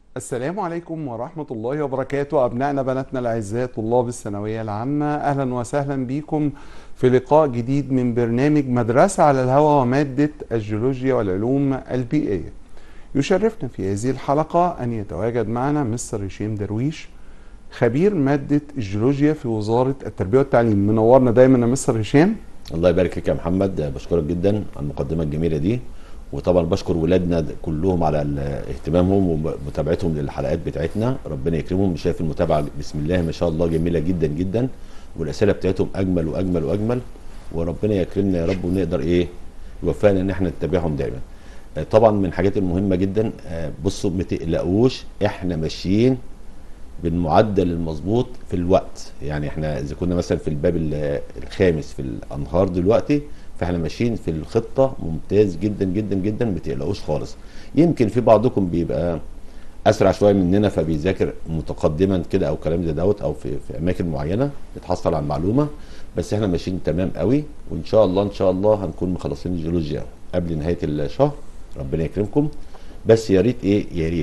السلام عليكم ورحمة الله وبركاته أبنائنا بناتنا الأعزاء طلاب الثانوية العامة أهلا وسهلا بكم في لقاء جديد من برنامج مدرسة على الهواء ومادة الجيولوجيا والعلوم البيئية يشرفنا في هذه الحلقة أن يتواجد معنا مستر هشام درويش خبير مادة الجيولوجيا في وزارة التربية والتعليم منورنا دايما يا مستر هشام الله يبارك فيك يا محمد بشكرك جدا على المقدمه الجميله دي وطبعا بشكر ولادنا كلهم على ال- اهتمامهم ومتابعتهم للحلقات بتاعتنا ربنا يكرمهم شايف المتابعه بسم الله ما شاء الله جميله جدا جدا والاسئله بتاعتهم اجمل واجمل واجمل وربنا يكرمنا يا رب ونقدر ايه يوفقنا ان احنا نتابعهم دايما آه، طبعا من الحاجات المهمه جدا آه، بصوا ما تقلقوش احنا ماشيين بالمعدل المظبوط في الوقت يعني احنا اذا كنا مثلا في الباب ال- الخامس في الانهار دلوقتي فاحنا ماشيين في الخطه ممتاز جدا جدا جدا ما تقلقوش خالص يمكن في بعضكم بيبقى اسرع شويه مننا فبيذاكر متقدما كده او كلام زي دوت او في, في اماكن معينه يتحصل على المعلومه بس احنا ماشيين تمام قوي وان شاء الله ان شاء الله هنكون مخلصين الجيولوجيا قبل نهايه الشهر ربنا يكرمكم بس يا ريت ايه يا ريت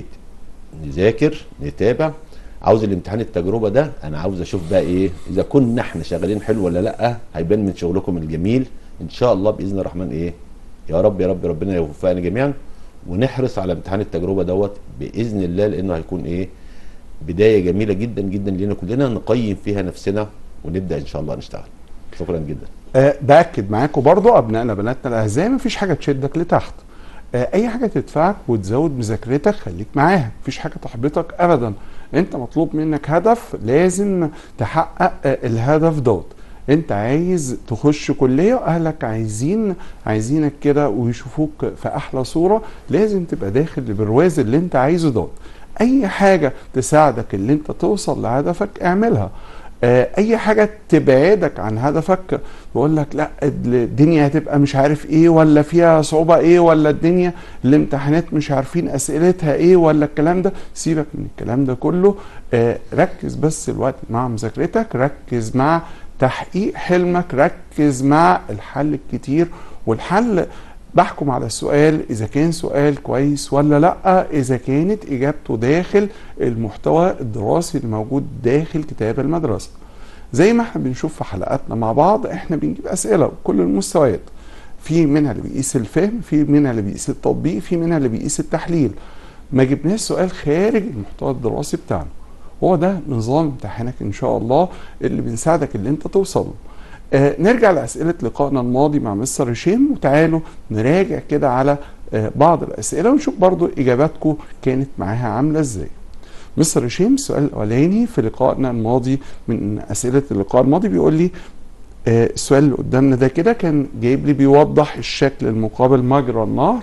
نذاكر نتابع عاوز الامتحان التجربه ده انا عاوز اشوف بقى ايه اذا كنا احنا شغالين حلو ولا لا هيبان من شغلكم الجميل ان شاء الله باذن الرحمن ايه يا رب يا رب ربنا يوفقنا جميعا ونحرص على امتحان التجربه دوت باذن الله لانه هيكون ايه بدايه جميله جدا جدا لينا كلنا نقيم فيها نفسنا ونبدا ان شاء الله نشتغل شكرا جدا أه باكد معاكم برضو ابنائنا بناتنا الاعزاء مفيش حاجه تشدك لتحت أه اي حاجه تدفعك وتزود مذاكرتك خليك معاها مفيش حاجه تحبطك ابدا انت مطلوب منك هدف لازم تحقق أه الهدف دوت انت عايز تخش كليه اهلك عايزين عايزينك كده ويشوفوك في احلى صوره لازم تبقى داخل بالبرواز اللي انت عايزه دوت اي حاجه تساعدك اللي انت توصل لهدفك اعملها آه، اي حاجه تبعدك عن هدفك يقول لك لا الدنيا هتبقى مش عارف ايه ولا فيها صعوبه ايه ولا الدنيا الامتحانات مش عارفين اسئلتها ايه ولا الكلام ده سيبك من الكلام ده كله آه، ركز بس الوقت مع مذاكرتك ركز مع تحقيق حلمك ركز مع الحل الكتير والحل بحكم على السؤال اذا كان سؤال كويس ولا لا اذا كانت اجابته داخل المحتوى الدراسي الموجود داخل كتاب المدرسه زي ما احنا بنشوف في حلقاتنا مع بعض احنا بنجيب اسئله بكل المستويات في منها اللي بيقيس الفهم في منها اللي بيقيس التطبيق في منها اللي بيقيس التحليل ما جبناش سؤال خارج المحتوى الدراسي بتاعنا هو ده نظام امتحانك ان شاء الله اللي بنساعدك اللي انت توصل له آه نرجع لأسئلة لقائنا الماضي مع مستر هشام وتعالوا نراجع كده على آه بعض الأسئلة ونشوف برضو إجاباتكم كانت معاها عاملة إزاي مستر هشام السؤال الأولاني في لقائنا الماضي من أسئلة اللقاء الماضي بيقول لي آه السؤال اللي قدامنا ده كده كان جايب لي بيوضح الشكل المقابل مجرى النهر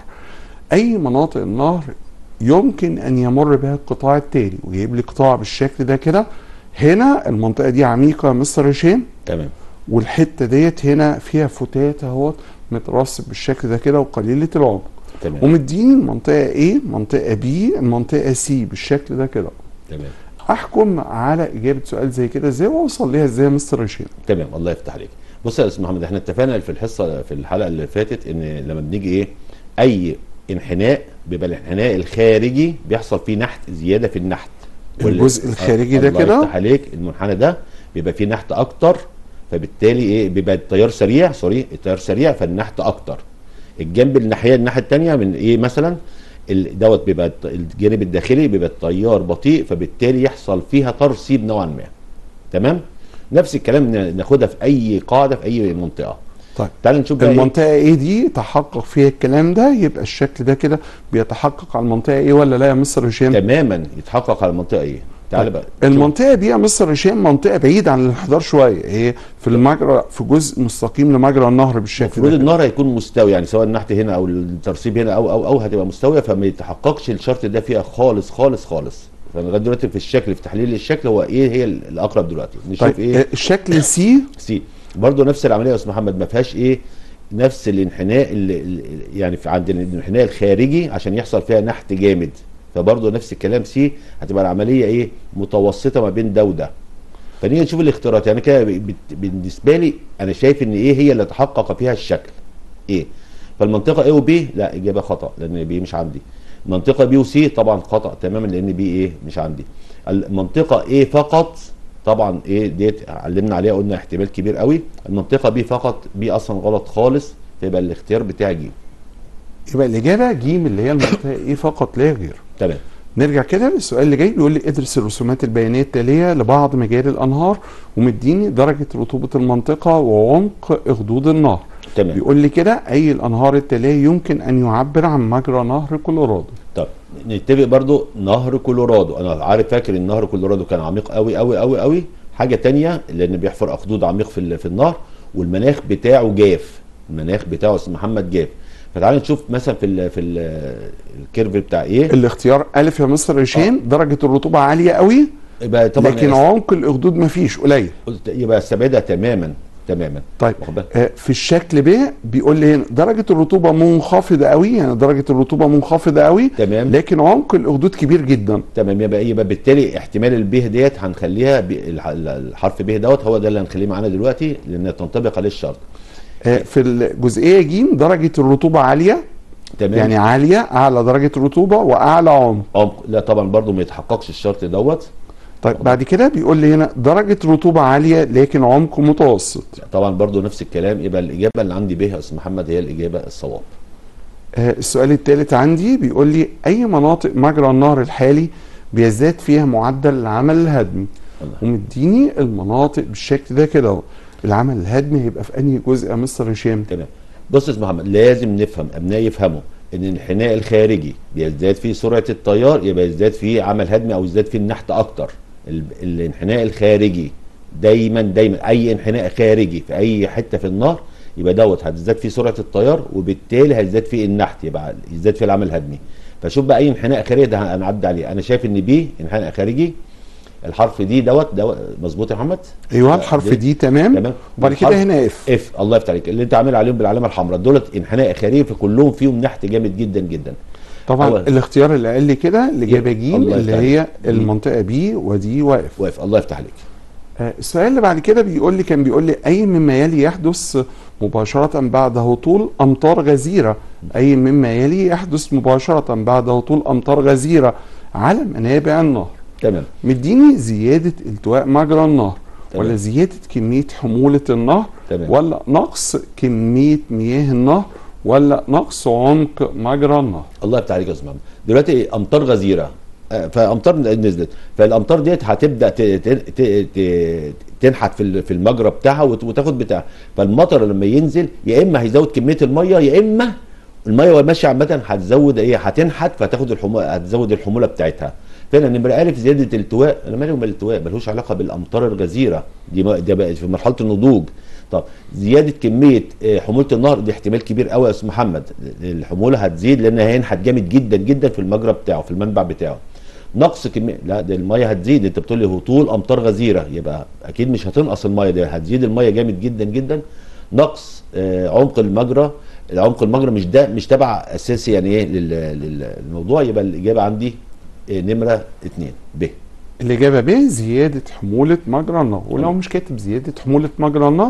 أي مناطق النهر يمكن أن يمر بها القطاع التالي وجايب لي قطاع بالشكل ده كده هنا المنطقة دي عميقة يا مستر هشام تمام والحته ديت هنا فيها فتات اهوت مترصب بالشكل ده كده وقليله العمق تمام ومديني المنطقه ايه منطقه بي المنطقه سي بالشكل ده كده تمام احكم على اجابه سؤال زي كده ازاي واوصل ليها ازاي يا مستر هشام تمام الله يفتح عليك بص يا استاذ محمد احنا اتفقنا في الحصه في الحلقه اللي فاتت ان لما بنيجي ايه اي انحناء بيبقى الانحناء الخارجي بيحصل فيه نحت زياده في النحت وال- الجزء الخارجي ده الله كده؟ يفتح عليك المنحنى ده بيبقى فيه نحت اكتر فبالتالي ايه بيبقى التيار سريع سوري التيار سريع فالنحت اكتر الجنب الناحيه الناحيه الثانيه من ايه مثلا ال- دوت بيبقى الت- الجانب الداخلي بيبقى التيار بطيء فبالتالي يحصل فيها ترسيب نوعا ما تمام نفس الكلام ن- ناخدها في اي قاعده في اي منطقه طيب تعال نشوف بقى إيه؟ المنطقه ايه دي تحقق فيها الكلام ده يبقى الشكل ده كده بيتحقق على المنطقه ايه ولا لا يا مستر هشام تماما يتحقق على المنطقه ايه تعال بقى شوف. المنطقه دي يا مستر هشام منطقه بعيده عن الانحدار شويه هي في المجرى في جزء مستقيم لمجرى النهر بالشكل المفروض ده كده. النهر هيكون مستوي يعني سواء النحت هنا او الترسيب هنا او او او هتبقى مستويه فما يتحققش الشرط ده فيها خالص خالص خالص فلغايه دلوقتي في الشكل في تحليل الشكل هو ايه هي الاقرب دلوقتي نشوف طيب ايه آه، الشكل سي سي برضه نفس العمليه يا استاذ محمد ما فيهاش ايه نفس الانحناء اللي اللي- يعني في عند الانحناء الخارجي عشان يحصل فيها نحت جامد فبرضه نفس الكلام سي هتبقى العمليه ايه متوسطه ما بين ده وده فنيجي نشوف الاختيارات يعني كده بت- بالنسبه لي انا شايف ان ايه هي اللي تحقق فيها الشكل ايه فالمنطقه A وB لا اجابه خطا لان B مش عندي منطقه بي وسي طبعا خطا تماما لان بي ايه مش عندي المنطقه ايه فقط طبعا ايه ديت علمنا عليها قلنا احتمال كبير قوي المنطقه بي فقط بي اصلا غلط خالص فيبقى الاختيار بتاعي جيم يبقى الاجابه جيم اللي هي المنطقه ايه فقط لا غير تمام نرجع كده للسؤال اللي جاي بيقول لي ادرس الرسومات البيانيه التاليه لبعض مجاري الانهار ومديني درجه رطوبه المنطقه وعمق اخدود النهر تمام بيقول لي كده اي الانهار التاليه يمكن ان يعبر عن مجرى نهر كولورادو طب نتفق برضو نهر كولورادو انا عارف فاكر ان نهر كولورادو كان عميق قوي قوي قوي قوي حاجه تانية لان بيحفر اخدود عميق في ال- في النهر والمناخ بتاعه جاف المناخ بتاعه اسمه محمد جاف فتعال نشوف مثلا في ال في ال الكيرف بتاع ايه الاختيار الف يا مستر هشام درجه الرطوبه عاليه قوي يبقى طبعا لكن عمق الاخدود مفيش قليل يبقى استبعدها تماما تماما طيب واخد بالك؟ آه، في الشكل ب بيقول لي هنا درجه الرطوبه منخفضه قوي يعني درجه الرطوبه منخفضه قوي تمام لكن عمق الاخدود كبير جدا تمام يبقى يبقى بالتالي احتمال البيه ديت هنخليها ب- الح- الحرف ب دوت هو ده اللي هنخليه معانا دلوقتي لان تنطبق عليه الشرط آه، في الجزئيه ج درجه الرطوبه عاليه تمام يعني عاليه اعلى درجه رطوبه واعلى عمق عمق لا طبعا برضو ما يتحققش الشرط دوت طيب بعد كده بيقول لي هنا درجه رطوبه عاليه لكن عمق متوسط طبعا برضو نفس الكلام يبقى الاجابه اللي عندي بها يا استاذ محمد هي الاجابه الصواب آه، السؤال الثالث عندي بيقول لي اي مناطق مجرى النهر الحالي بيزداد فيها معدل العمل الهدمي الله. ومديني المناطق بالشكل ده كده اهو العمل الهدمي هيبقى في انهي جزء يا مستر هشام تمام بص يا استاذ محمد لازم نفهم ابنائي يفهموا ان الانحناء الخارجي بيزداد فيه سرعه التيار يبقى يزداد فيه عمل هدمي او يزداد فيه النحت اكتر ال- الانحناء الخارجي دايما دايما اي انحناء خارجي في اي حته في النهر يبقى دوت هتزداد فيه سرعه التيار وبالتالي هيزداد فيه النحت يبقى يزداد فيه العمل الهدمي فشوف بقى اي انحناء خارجي ده هنعدي عليه انا شايف ان بي انحناء خارجي الحرف دي دوت دوت مظبوط يا محمد ايوه الحرف دي- دي تمام تمام وبعد كده والحرف هنا اف اف الله يفتح عليك اللي انت عامل عليهم بالعلامه الحمراء دولت انحناء خارجي فكلهم فيهم نحت جامد جدا جدا طبعا هو- الاختيار اللي قال لي كده الاجابه ج الله اللي يفتح هي عليك. المنطقه بي ودي واقف واقف الله يفتح عليك آه، السؤال اللي بعد كده بيقول لي كان بيقول لي اي مما يلي يحدث مباشره بعد هطول امطار غزيره اي مما يلي يحدث مباشره بعد هطول امطار غزيره على منابع النهر تمام مديني زياده التواء مجرى النهر تمام. ولا زياده كميه حموله النهر تمام ولا نقص كميه مياه النهر ولا نقص عمق مجرى النهر الله يفتح عليك يا استاذ محمد دلوقتي امطار غزيره آه، فامطار نزلت فالامطار ديت هتبدا ت- ت- ت- ت- تنحت في ال- في المجرى بتاعها وت- وتاخد بتاع فالمطر لما ينزل يا اما هيزود كميه الميه يا اما الميه وهي ماشيه عامه هتزود ايه هتنحت فتاخد الحموله هتزود الحموله بتاعتها فعلا نمرة ألف زيادة الالتواء أنا مالي ومال الالتواء ملوش علاقة بالأمطار الغزيرة دي ما- ده بقى في مرحلة النضوج طب زيادة كمية آه، حمولة النهر دي احتمال كبير قوي يا أستاذ محمد الحمولة هتزيد لأن هينحت جامد جدا جدا في المجرى بتاعه في المنبع بتاعه نقص كمية لا ده المية هتزيد انت بتقول لي هطول امطار غزيرة يبقى اكيد مش هتنقص المية دي هتزيد المية جامد جدا جدا نقص آه، عمق المجرى عمق المجرى مش ده مش تبع اساسي يعني ايه لل- لل- للموضوع يبقى الاجابة عندي آه، نمرة اتنين ب الإجابة ب زيادة حمولة مجرى النهر ولو مش كاتب زيادة حمولة مجرى النهر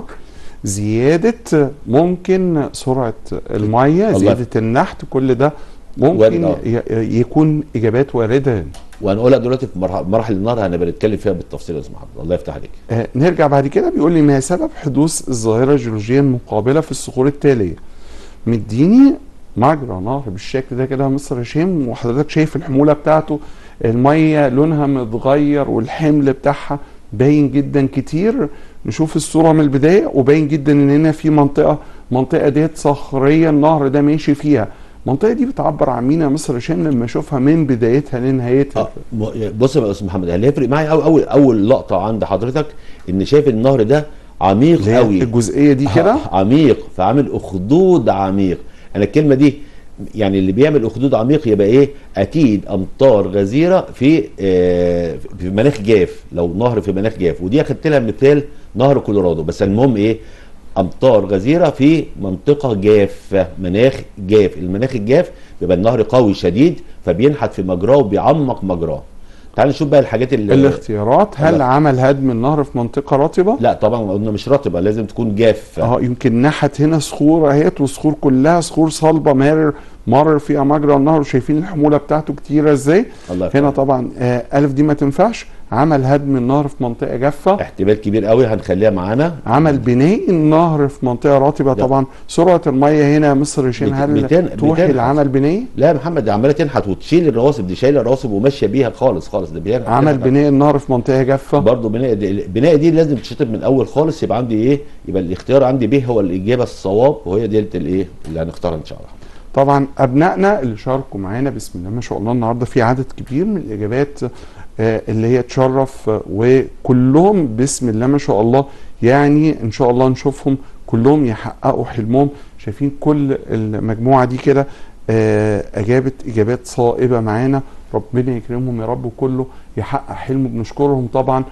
زيادة ممكن سرعة المية الله زيادة النحت كل ده وارد، ممكن آه. ي- يكون إجابات واردة هنا. وهنقولها دلوقتي في مرح- مراحل النهر هنبقى نتكلم فيها بالتفصيل يا استاذ محمد الله يفتح عليك آه نرجع بعد كده بيقول لي ما سبب حدوث الظاهرة الجيولوجية المقابلة في الصخور التالية مديني مجرى نهر بالشكل ده كده يا مستر هشام وحضرتك شايف الحمولة بتاعته المية لونها متغير والحمل بتاعها باين جدا كتير نشوف الصورة من البداية وباين جدا ان هنا في منطقة منطقة ديت صخرية النهر ده ماشي فيها المنطقة دي بتعبر عن مين يا مستر هشام لما اشوفها من بدايتها لنهايتها اه م- بص يا استاذ محمد اللي هيفرق معايا قوي اول اول لقطه عند حضرتك ان شايف النهر ده عميق اللي هي قوي الجزئية دي كده آه، عميق فعامل اخدود عميق انا الكلمه دي يعني اللي بيعمل اخدود عميق يبقى ايه اكيد امطار غزيره في آه في مناخ جاف لو نهر في مناخ جاف ودي اخدت لها مثال نهر كولورادو بس المهم ايه امطار غزيره في منطقه جافه مناخ جاف المناخ الجاف بيبقى النهر قوي شديد فبينحت في مجراه وبيعمق مجراه تعال نشوف بقى الحاجات اللي الاختيارات هل الله. عمل هدم النهر في منطقة رطبة؟ لا طبعا قلنا مش رطبه لازم تكون جافه اه يمكن نحت هنا صخور اهيت وصخور كلها صخور صلبة مارر مر فيها مجرى النهر وشايفين الحموله بتاعته كتيره ازاي الله يفتح هنا عليك. طبعا آه الف دي ما تنفعش عمل هدم النهر في منطقه جافه احتمال كبير قوي هنخليها معانا عمل بناء النهر في منطقه رطبه لا. طبعا سرعه الميه هنا مصر شين بت- هل بتن- توحي بتنحت. لعمل بناء لا يا محمد دي عماله تنحت وتشيل الرواسب دي شايله الرواسب وماشيه بيها خالص خالص ده بيها عمل بناء النهر في منطقه جافه برضه بناء دي البناء دي لازم تشطب من الاول خالص يبقى عندي ايه يبقى الاختيار عندي به هو الاجابه الصواب وهي دي الايه اللي هنختارها ان شاء الله طبعا ابنائنا اللي شاركوا معانا بسم الله ما شاء الله النهارده في عدد كبير من الاجابات آه، اللي هي تشرف آه، وكلهم بسم الله ما شاء الله يعني ان شاء الله نشوفهم كلهم يحققوا حلمهم شايفين كل المجموعه دي كده آه، اجابت اجابات صائبه معانا ربنا يكرمهم يا رب وكله يحقق حلمه بنشكرهم طبعا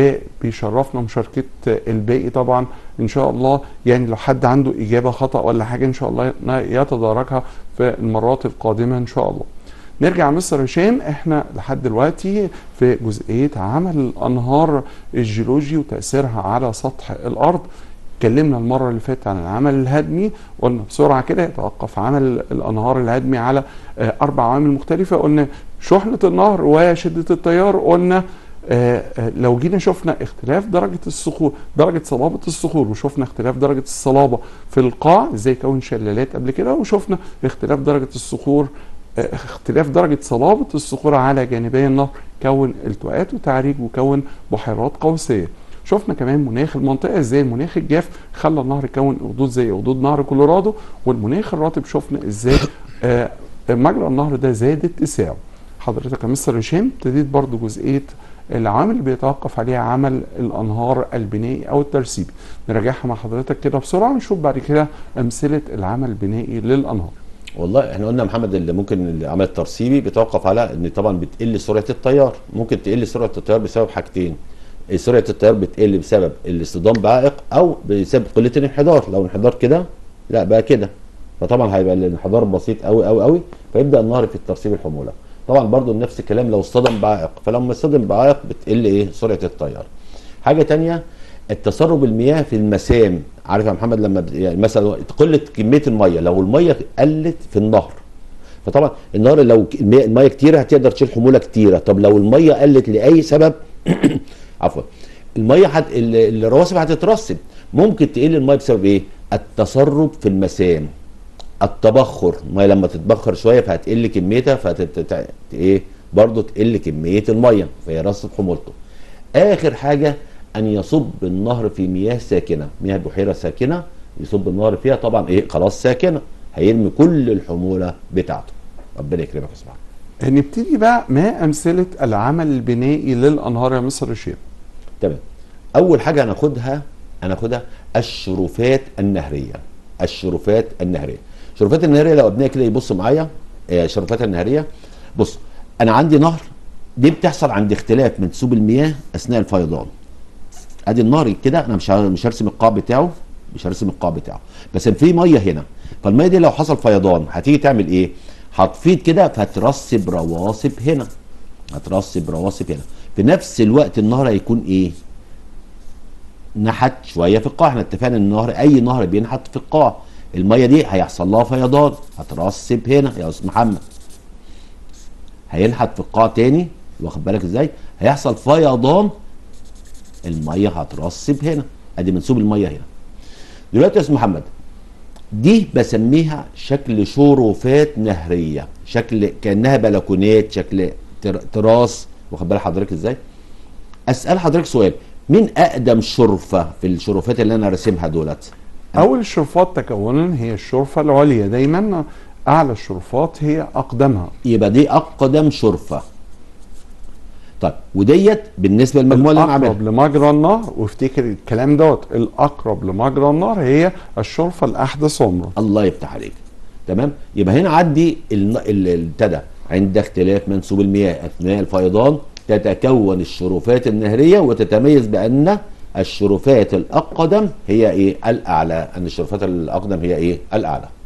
وبيشرفنا مشاركه الباقي طبعا ان شاء الله يعني لو حد عنده اجابه خطا ولا حاجه ان شاء الله يتداركها في المرات القادمه ان شاء الله نرجع مصر هشام احنا لحد دلوقتي في جزئيه عمل الانهار الجيولوجي وتاثيرها على سطح الارض اتكلمنا المره اللي فاتت عن العمل الهدمي قلنا بسرعه كده يتوقف عمل الانهار الهدمي على آه، اربع عوامل مختلفه قلنا شحنه النهر وشده التيار قلنا آه، آه، لو جينا شفنا اختلاف درجه الصخور درجه صلابه الصخور وشفنا اختلاف درجه الصلابه في القاع ازاي كون شلالات قبل كده وشفنا اختلاف درجه الصخور آه، اختلاف درجه صلابه الصخور على جانبي النهر كون التواءات وتعريج وكون بحيرات قوسيه شفنا كمان مناخ المنطقه ازاي المناخ الجاف خلى النهر يكون اخدود زي اخدود نهر كولورادو والمناخ الرطب شفنا ازاي آه، مجرى النهر ده زاد اتساعه حضرتك يا مستر هشام ابتديت برضو جزئيه العوامل اللي بيتوقف عليها عمل الانهار البنائي او الترسيبي نراجعها مع حضرتك كده بسرعه ونشوف بعد كده امثله العمل البنائي للانهار والله احنا قلنا يا محمد اللي ممكن العمل الترسيبي بيتوقف على ان طبعا بتقل سرعه التيار ممكن تقل سرعه التيار بسبب حاجتين سرعه التيار بتقل بسبب الاصطدام بعائق او بسبب قله الانحدار لو انحدار كده لا بقى كده فطبعا هيبقى الانحدار بسيط قوي قوي قوي فيبدا النهر في الترسيب الحموله طبعا برضو نفس الكلام لو اصطدم بعائق فلما يصطدم بعائق بتقل ايه سرعه التيار حاجه تانية التسرب المياه في المسام عارف يا محمد لما بت- يعني مثلا قله كميه الميه لو الميه قلت في النهر فطبعا النهر لو ك- المياه المية كتيره هتقدر تشيل حموله كتيره طب لو الميه قلت لاي سبب عفوا الميه هت... ال- الرواسب هتترسب ممكن تقل الميه بسبب ايه التسرب في المسام التبخر الميه لما تتبخر شويه فهتقل كميتها فهت ايه برضه تقل كميه الميه فيرسب حمولته اخر حاجه ان يصب النهر في مياه ساكنه مياه بحيره ساكنه يصب النهر فيها طبعا ايه خلاص ساكنه هيرمي كل الحموله بتاعته ربنا يكرمك يا سبحانه نبتدي بقى ما امثله العمل البنائي للانهار يا مصر هشام تمام اول حاجه هناخدها هناخدها الشرفات النهريه الشرفات النهريه الشرفات النهريه لو ابنائي كده يبصوا معايا آه، الشرفات النهريه بص انا عندي نهر دي بتحصل عند اختلاف منسوب المياه اثناء الفيضان ادي النهر كده انا مش ه- مش هرسم القاع بتاعه مش هرسم القاع بتاعه بس في ميه هنا فالميه دي لو حصل فيضان هتيجي تعمل ايه هتفيض كده فترسب رواسب هنا هترسب رواسب هنا في نفس الوقت النهر هيكون ايه نحت شويه في القاع احنا اتفقنا ان النهر اي نهر بينحت في القاع الميه دي هيحصل لها فيضان هترسب هنا يا استاذ محمد هينحت في القاع تاني واخد بالك ازاي هيحصل فيضان الميه هترسب هنا ادي منسوب الميه هنا دلوقتي يا استاذ محمد دي بسميها شكل شرفات نهريه شكل كانها بلكونات شكل تر- تراس واخد بال حضرتك ازاي اسال حضرتك سؤال مين اقدم شرفه في الشرفات اللي انا راسمها دولت اول الشرفات تكونا هي الشرفه العليا دايما اعلى الشرفات هي اقدمها يبقى دي اقدم شرفه طيب وديت بالنسبه للمجموعه اللي انا عاملها الاقرب لمجرى النهر وافتكر الكلام دوت الاقرب لمجرى النهر هي الشرفه الاحدث عمرا الله يفتح عليك تمام يبقى هنا عندي الن- ال- الابتدى عند اختلاف منسوب المياه اثناء الفيضان تتكون الشرفات النهريه وتتميز بان الشرفات الاقدم هي ايه الاعلى ان الشرفات الاقدم هي ايه الاعلى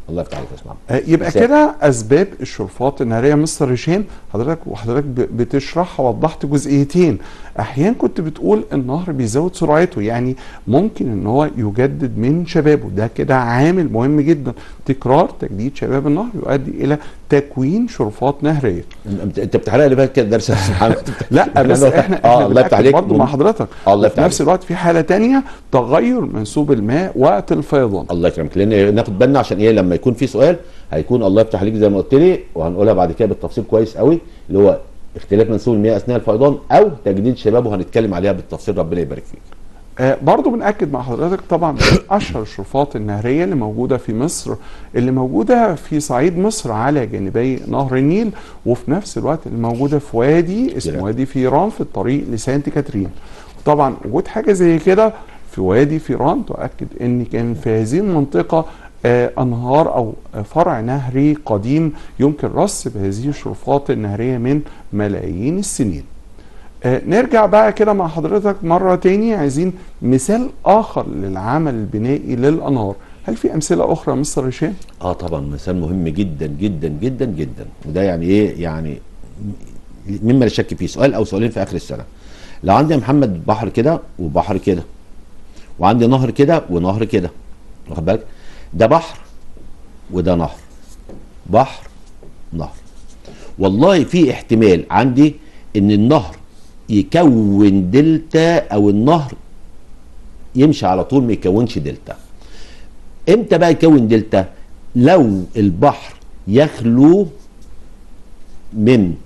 الله يفتح عليك يا استاذ محمد آه، يبقى بس- كده اسباب الشرفات النهاريه مستر هشام حضرتك وحضرتك ب- بتشرح وضحت جزئيتين احيانا كنت بتقول النهر بيزود سرعته يعني ممكن ان هو يجدد من شبابه ده كده عامل مهم جدا تكرار تجديد شباب النهر يؤدي الى تكوين شرفات نهريه انت انت بتحرق لي بقى كده درس يا استاذ محمد لا بس أنا- احنا اه احنا الله يفتح بنأكد عليك برضه مع حضرتك آه، الله في يفتح نفس عليك الوقت في حاله تانية تغير منسوب الماء وقت الفيضان الله يكرمك لان ناخد بالنا عشان ايه لما يكون في سؤال هيكون الله يفتح عليك زي ما قلت لي وهنقولها بعد كده بالتفصيل كويس قوي اللي هو اختلاف منسوب المياه اثناء الفيضان او تجديد شبابه هنتكلم عليها بالتفصيل ربنا يبارك فيك آه، برضو بنأكد مع حضرتك طبعا من أشهر الشرفات النهرية اللي موجودة في مصر اللي موجودة في صعيد مصر على جانبي نهر النيل وفي نفس الوقت اللي موجودة في وادي اسمه جميل. وادي فيران في الطريق لسانت كاترين طبعا وجود حاجة زي كده في وادي فيران تؤكد ان كان في هذه المنطقة آه، انهار او آه، فرع نهري قديم يمكن رص بهذه الشرفات النهرية من ملايين السنين آه، نرجع بقى كده مع حضرتك مرة تاني عايزين مثال آخر للعمل البنائي للأنهار هل في أمثلة أخرى يا مستر هشام؟ اه طبعا مثال مهم جدا جدا جدا جدا وده يعني ايه يعني مما لا شك فيه سؤال او سؤالين في اخر السنه لو عندي يا محمد بحر كده وبحر كده وعندي نهر كده ونهر كده واخد بالك ده بحر وده نهر بحر نهر والله في احتمال عندي ان النهر يكون دلتا او النهر يمشي على طول ما يكونش دلتا امتى بقى يكون دلتا لو البحر يخلو من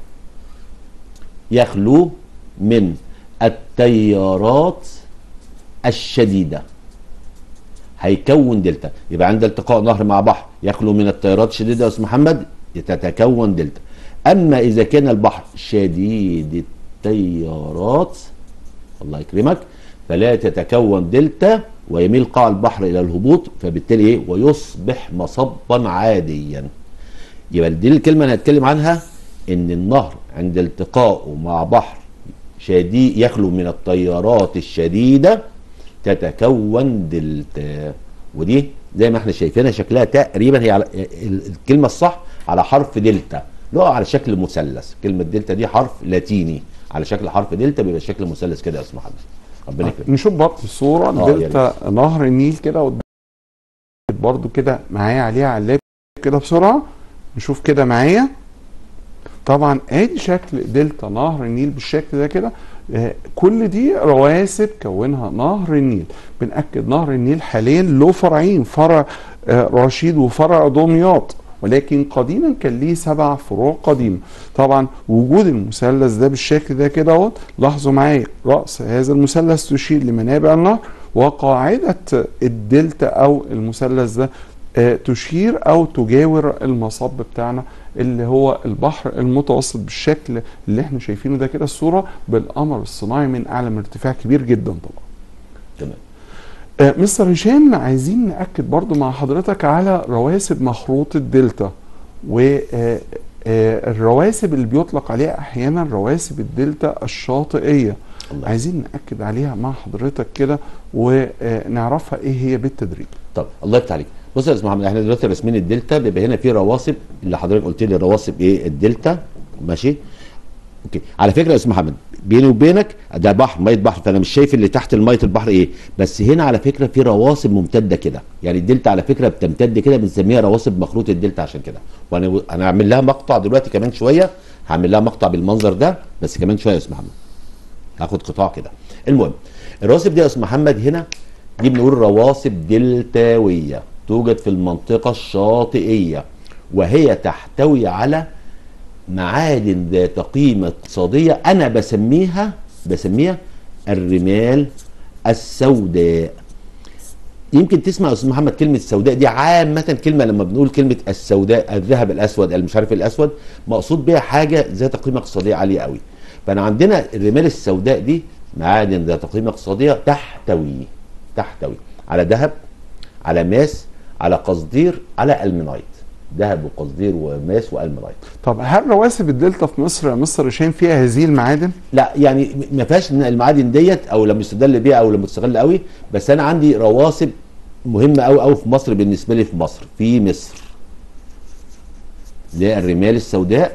يخلو من التيارات الشديده هيكون دلتا يبقى عند التقاء نهر مع بحر يخلو من التيارات الشديده يا استاذ محمد تتكون دلتا اما اذا كان البحر شديد التيارات الله يكرمك فلا تتكون دلتا ويميل قاع البحر الى الهبوط فبالتالي ايه ويصبح مصبا عاديا يبقى دي الكلمه اللي هنتكلم عنها ان النهر عند التقائه مع بحر شديد يخلو من التيارات الشديده تتكون دلتا ودي زي ما احنا شايفينها شكلها تقريبا هي على ال- الكلمه الصح على حرف دلتا له على شكل مثلث كلمه دلتا دي حرف لاتيني على شكل حرف دلتا بيبقى شكل مثلث كده يا استاذ محمد ربنا يكرمك نشوف برضه الصورة آه، يا دلتا نهر النيل كده قدام برضه كده معايا عليها على اللاب كده بسرعة نشوف كده معايا طبعا ادي شكل دلتا نهر النيل بالشكل ده كده آه، كل دي رواسب كونها نهر النيل بنأكد نهر النيل حاليا له فرعين فرع آه، رشيد وفرع دمياط ولكن قديما كان ليه سبع فروع قديمه طبعا وجود المثلث ده بالشكل ده كده اهوت لاحظوا معايا راس هذا المثلث تشير لمنابع النهر وقاعده الدلتا او المثلث ده آه، تشير او تجاور المصب بتاعنا اللي هو البحر المتوسط بالشكل اللي احنا شايفينه ده كده الصوره بالقمر الصناعي من اعلى من ارتفاع كبير جدا طبعا تمام آه، مستر هشام عايزين نأكد برضو مع حضرتك على رواسب مخروط الدلتا والرواسب اللي بيطلق عليها احيانا رواسب الدلتا الشاطئيه الله. عايزين نأكد عليها مع حضرتك كده ونعرفها ايه هي بالتدريج طب الله يفتح عليك بص يا استاذ محمد احنا دلوقتي راسمين الدلتا بيبقى هنا في رواسب اللي حضرتك قلت لي رواسب ايه الدلتا ماشي اوكي على فكره يا استاذ محمد بيني وبينك ده بحر ميه بحر فانا مش شايف اللي تحت الميه البحر ايه بس هنا على فكره في رواسب ممتده كده يعني الدلتا على فكره بتمتد كده بنسميها رواسب مخروط الدلتا عشان كده وانا انا هعمل لها مقطع دلوقتي كمان شويه هعمل لها مقطع بالمنظر ده بس كمان شويه يا استاذ محمد هاخد قطاع كده المهم الرواسب دي يا استاذ محمد هنا دي بنقول رواسب دلتاويه توجد في المنطقه الشاطئيه وهي تحتوي على معادن ذات قيمه اقتصاديه انا بسميها بسميها الرمال السوداء يمكن تسمع يا استاذ محمد كلمه السوداء دي عامه كلمه لما بنقول كلمه السوداء الذهب الاسود المش عارف الاسود مقصود بيها حاجه ذات قيمه اقتصاديه عاليه قوي فانا عندنا الرمال السوداء دي معادن ذات قيمه اقتصاديه تحتوي تحتوي على ذهب على ماس على قصدير على المنايت ذهب وقصدير وماس والمنايت طب هل رواسب الدلتا في مصر يا مستر هشام فيها هذه المعادن؟ لا يعني ما فيهاش إن المعادن ديت او لما يستدل بيها او لما تستغل قوي بس انا عندي رواسب مهمه قوي قوي في مصر بالنسبه لي في مصر في مصر اللي هي الرمال السوداء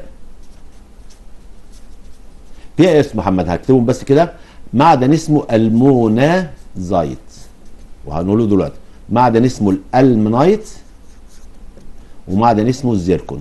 فيها اسم محمد هكتبهم بس كده معدن اسمه المونازايت وهنقوله دلوقتي معدن اسمه الالمنايت ومعدن اسمه الزيركون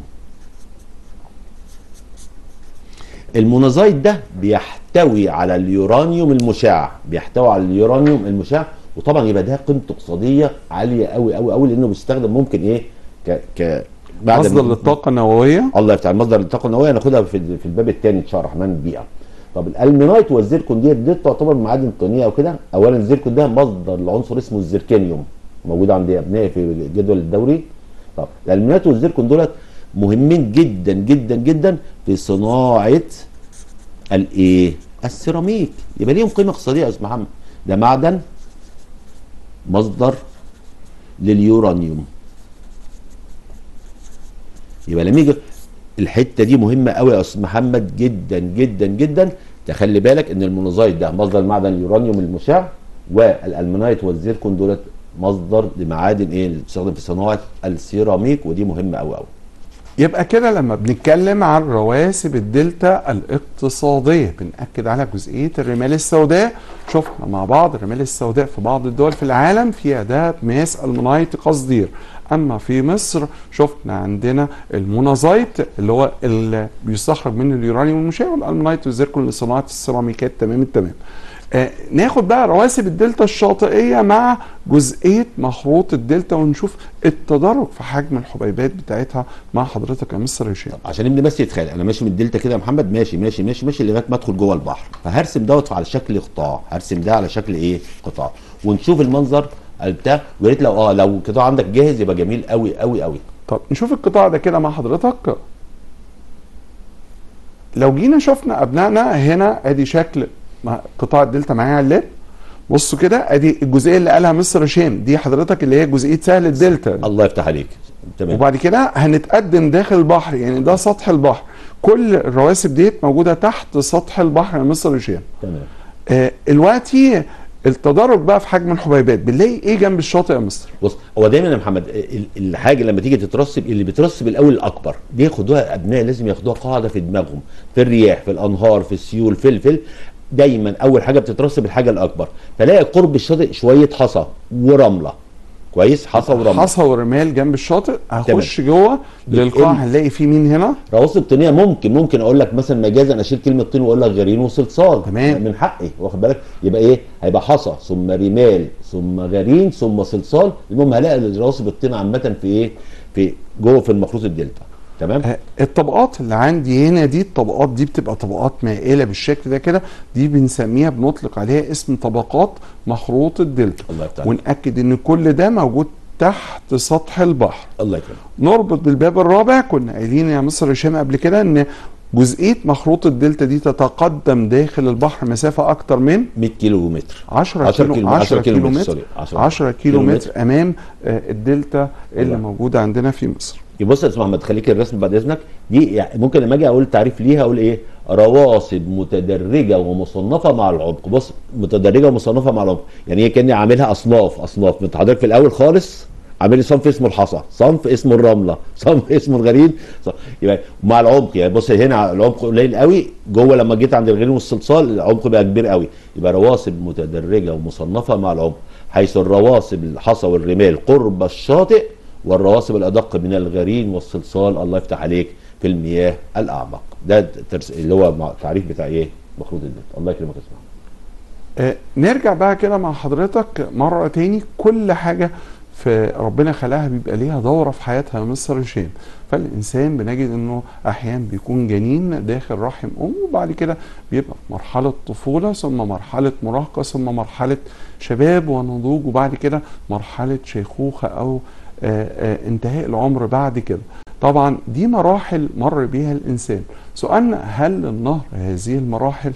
المونازايت ده بيحتوي على اليورانيوم المشع بيحتوي على اليورانيوم المشع وطبعا يبقى ده قيمته اقتصاديه عاليه قوي قوي قوي لانه بيستخدم ممكن ايه ك ك بعد مصدر ما- للطاقه النوويه الله يفتح مصدر للطاقه النوويه هناخدها في في الباب الثاني ان شاء الله الرحمن البيئه طب الالمنايت والزيركون ديت دي تعتبر معادن قيميه او كده اولا الزيركون ده مصدر لعنصر اسمه الزيركانيوم موجود عند ابنائي في الجدول الدوري طب الالمنايت والزيركون دولت مهمين جدا جدا جدا في صناعه الايه السيراميك يبقى ليهم قيمه اقتصاديه يا استاذ محمد ده معدن مصدر لليورانيوم يبقى لما يجي الحته دي مهمه قوي يا استاذ محمد جدا جدا جدا تخلي بالك ان المونوزايت ده مصدر معدن اليورانيوم المشع والالمنايت والزيركون دولت مصدر لمعادن ايه اللي بتستخدم في صناعه السيراميك ودي مهمه قوي قوي يبقى كده لما بنتكلم عن رواسب الدلتا الاقتصادية بنأكد على جزئية الرمال السوداء شفنا مع بعض الرمال السوداء في بعض الدول في العالم فيها دهب ماس المونايت قصدير أما في مصر شفنا عندنا المونازايت اللي هو اللي بيستخرج منه اليورانيوم المشع والألمونايت والزيركون لصناعة السيراميكات تمام التمام آه ناخد بقى رواسب الدلتا الشاطئية مع جزئية مخروط الدلتا ونشوف التدرج في حجم الحبيبات بتاعتها مع حضرتك يا مستر هشام عشان ابني بس يتخيل انا ماشي من الدلتا كده يا محمد ماشي ماشي ماشي ماشي لغايه ما ادخل جوه البحر فهرسم دوت على شكل قطاع هرسم ده على شكل ايه قطاع ونشوف المنظر بتاع ويا ريت لو اه لو قطاع عندك جاهز يبقى جميل قوي قوي قوي طب نشوف القطاع ده كده مع حضرتك لو جينا شفنا ابنائنا هنا ادي شكل مع- قطاع الدلتا معايا على اللاب بصوا كده ادي الجزئيه اللي قالها مستر هشام دي حضرتك اللي هي جزئيه سهل الدلتا الله يفتح عليك تمام وبعد كده هنتقدم داخل البحر يعني ده سطح البحر كل الرواسب ديت موجوده تحت سطح البحر يا مستر هشام تمام آه دلوقتي التدرج بقى في حجم الحبيبات بنلاقي ايه جنب الشاطئ يا مستر بص هو دايما يا محمد ال- الحاجه لما تيجي تترسب اللي بيترسب الاول الاكبر دي ياخدوها ابناء لازم ياخدوها قاعده في دماغهم في الرياح في الانهار في السيول في الفل دايما اول حاجه بتترسب الحاجه الاكبر فلاقي قرب الشاطئ شويه حصى ورمله كويس حصى ورمله حصى ورمال جنب الشاطئ هخش جوه للقاع بتقل. هنلاقي فيه مين هنا رواسب طينيه ممكن ممكن اقول لك مثلا مجازا اشيل كلمه طين واقول لك غرين وصلصال تمام. من حقي واخد بالك يبقى ايه هيبقى حصى ثم رمال ثم غرين ثم صلصال المهم هلاقي رواسب الطين عامه في ايه في جوه في المخروط الدلتا تمام آه، الطبقات اللي عندي هنا دي الطبقات دي بتبقى طبقات مائله بالشكل ده كده دي بنسميها بنطلق عليها اسم طبقات مخروط الدلتا الله يفتح عليك. ونأكد ان كل ده موجود تحت سطح البحر الله يكرمك نربط بالباب الرابع كنا قايلين يا مصر هشام قبل كده ان جزئيه مخروط الدلتا دي تتقدم داخل البحر مسافه اكتر من 100 كيلو متر 10 10 كيلو كيلو- 10 10 كيلو كيلو متر، متر سوري، 10 10 كيلو كيلو متر امام آه، الدلتا اللي الله. موجوده عندنا في مصر يبقى بص يا استاذ محمد خليك الرسم بعد اذنك دي يعني ممكن لما اجي اقول تعريف ليها اقول ايه رواسب متدرجه ومصنفه مع العمق بص متدرجه ومصنفه مع العمق يعني هي كاني عاملها اصناف اصناف من حضرتك في الاول خالص عامل لي صنف اسمه الحصى صنف اسمه الرمله صنف اسمه الغريب صنف يبقى مع العمق يعني بص هنا العمق قليل قوي جوه لما جيت عند الغريب والصلصال العمق بقى كبير قوي يبقى رواسب متدرجه ومصنفه مع العمق حيث الرواسب الحصى والرمال قرب الشاطئ والرواسب الادق من الغرين والصلصال الله يفتح عليك في المياه الاعمق ده الترس- اللي هو مع- التعريف بتاع ايه مخروط الدلتا الله يكرمك يا اسمع آه، نرجع بقى كده مع حضرتك مرة تاني كل حاجة في ربنا خلقها بيبقى ليها دورة في حياتها يا مستر هشام فالإنسان بنجد إنه أحيانا بيكون جنين داخل رحم أمه وبعد كده بيبقى في مرحلة طفولة ثم مرحلة مراهقة ثم مرحلة شباب ونضوج وبعد كده مرحلة شيخوخة أو آه، آه، انتهاء العمر بعد كده طبعا دي مراحل مر بيها الإنسان سؤالنا هل النهر هذه المراحل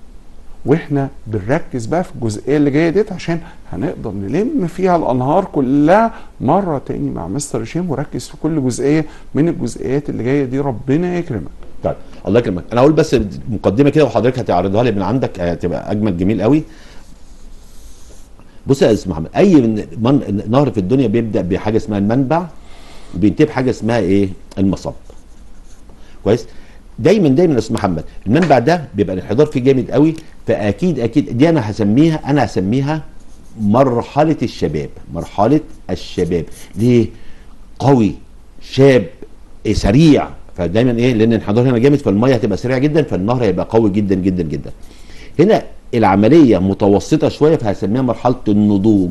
واحنا بنركز بقى في الجزئيه اللي جايه ديت عشان هنقدر نلم فيها الانهار كلها مره تاني مع مستر هشام وركز في كل جزئيه من الجزئيات اللي جايه دي ربنا يكرمك طيب الله يكرمك انا هقول بس مقدمه كده وحضرتك هتعرضها لي من عندك هتبقى اجمل جميل قوي بص يا استاذ محمد اي من من نهر في الدنيا بيبدا بحاجه اسمها المنبع وبينتهي بحاجه اسمها ايه المصب كويس دايما دايما يا استاذ محمد المنبع ده بيبقى الانحدار فيه جامد قوي فاكيد اكيد دي انا هسميها انا هسميها مرحله الشباب مرحله الشباب ليه قوي شاب إيه سريع فدايما ايه لان الانحدار هنا جامد فالميه هتبقى سريعه جدا فالنهر هيبقى قوي جدا جدا جدا هنا العمليه متوسطه شويه فهسميها مرحله النضوج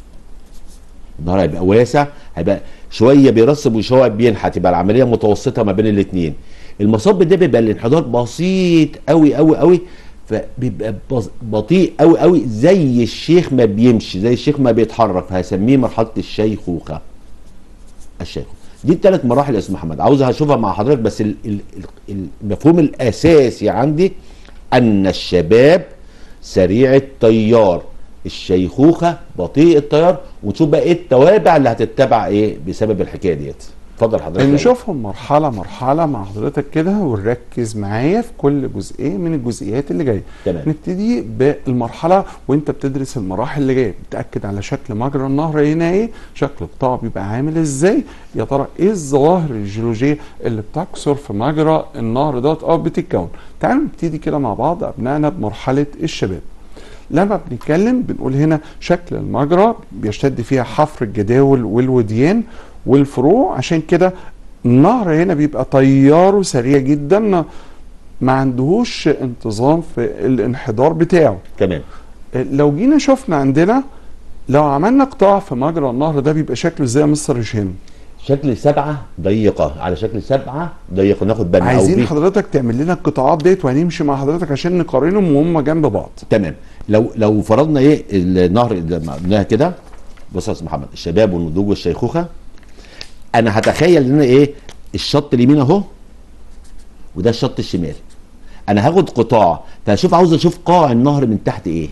النهر هيبقى واسع هيبقى شويه بيرسب وشويه بينحت يبقى العمليه متوسطه ما بين الاثنين المصب ده بيبقى الانحدار بسيط قوي قوي قوي فبيبقى بص- بطيء قوي قوي زي الشيخ ما بيمشي زي الشيخ ما بيتحرك فهسميه مرحله الشيخوخه الشيخوخه دي الثلاث مراحل يا استاذ محمد عاوز اشوفها مع حضرتك بس ال- ال- ال- المفهوم الاساسي عندي ان الشباب سريع التيار الشيخوخه بطيء التيار ونشوف بقى ايه التوابع اللي هتتبع ايه بسبب الحكايه ديت اتفضل حضرتك نشوفهم مرحلة مرحلة مع حضرتك كده ونركز معايا في كل جزئية من الجزئيات اللي جاية تمام. نبتدي بالمرحلة وانت بتدرس المراحل اللي جاية بتأكد على شكل مجرى النهر هنا ايه شكل القطاع بيبقى عامل ازاي يا ترى ايه الظواهر الجيولوجية اللي بتكثر في مجرى النهر دوت او بتتكون تعالوا نبتدي كده مع بعض ابنائنا بمرحلة الشباب لما بنتكلم بنقول هنا شكل المجرى بيشتد فيها حفر الجداول والوديان والفروع عشان كده النهر هنا بيبقى تياره سريع جدا ما عندهوش انتظام في الانحدار بتاعه تمام لو جينا شفنا عندنا لو عملنا قطاع في مجرى النهر ده بيبقى شكله ازاي يا مستر هشام شكل سبعه ضيقه على شكل سبعه ضيقه ناخد بالنا أو عايزين في- حضرتك تعمل لنا القطاعات ديت وهنمشي مع حضرتك عشان نقارنهم وهم جنب بعض تمام لو لو فرضنا ايه النهر اللي قلناها كده بص يا استاذ محمد الشباب والنضوج والشيخوخه انا هتخيل ان ايه الشط اليمين اهو وده الشط الشمال انا هاخد قطاع فاشوف عاوز اشوف قاع النهر من تحت ايه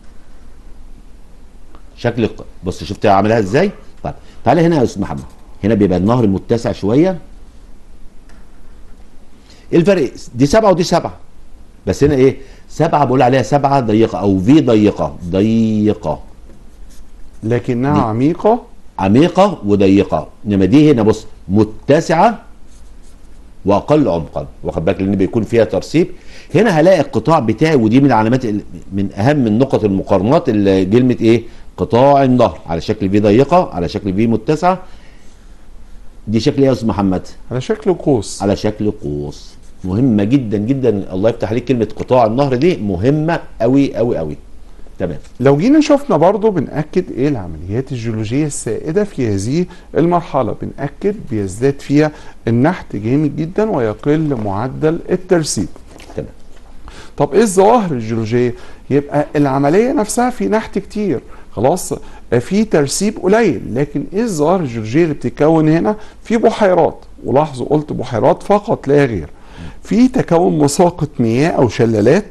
شكل الق- بص شفت عاملها ازاي طيب تعالى هنا يا استاذ محمد هنا بيبقى النهر متسع شويه ايه الفرق دي سبعه ودي سبعه بس هنا ايه سبعه بقول عليها سبعه ضيقه او في ضيقه ضيقه لكنها دي. عميقة عميقه وضيقه انما دي هنا بص متسعه واقل عمقا واخد بالك لان بيكون فيها ترسيب هنا هلاقي القطاع بتاعي ودي من العلامات ال- من اهم النقط المقارنات اللي كلمه ايه قطاع النهر على شكل في ضيقه على شكل في متسعه دي شكل ايه يا استاذ محمد على شكل قوس على شكل قوس مهمه جدا جدا الله يفتح عليك كلمه قطاع النهر دي مهمه قوي قوي قوي تمام لو جينا شفنا برضو بنأكد ايه العمليات الجيولوجية السائدة في هذه المرحلة بنأكد بيزداد فيها النحت جامد جدا ويقل معدل الترسيب تمام طب ايه الظواهر الجيولوجية يبقى العملية نفسها في نحت كتير خلاص في ترسيب قليل لكن ايه الظواهر الجيولوجية اللي بتتكون هنا في بحيرات ولاحظوا قلت بحيرات فقط لا غير في تكون مساقط مياه او شلالات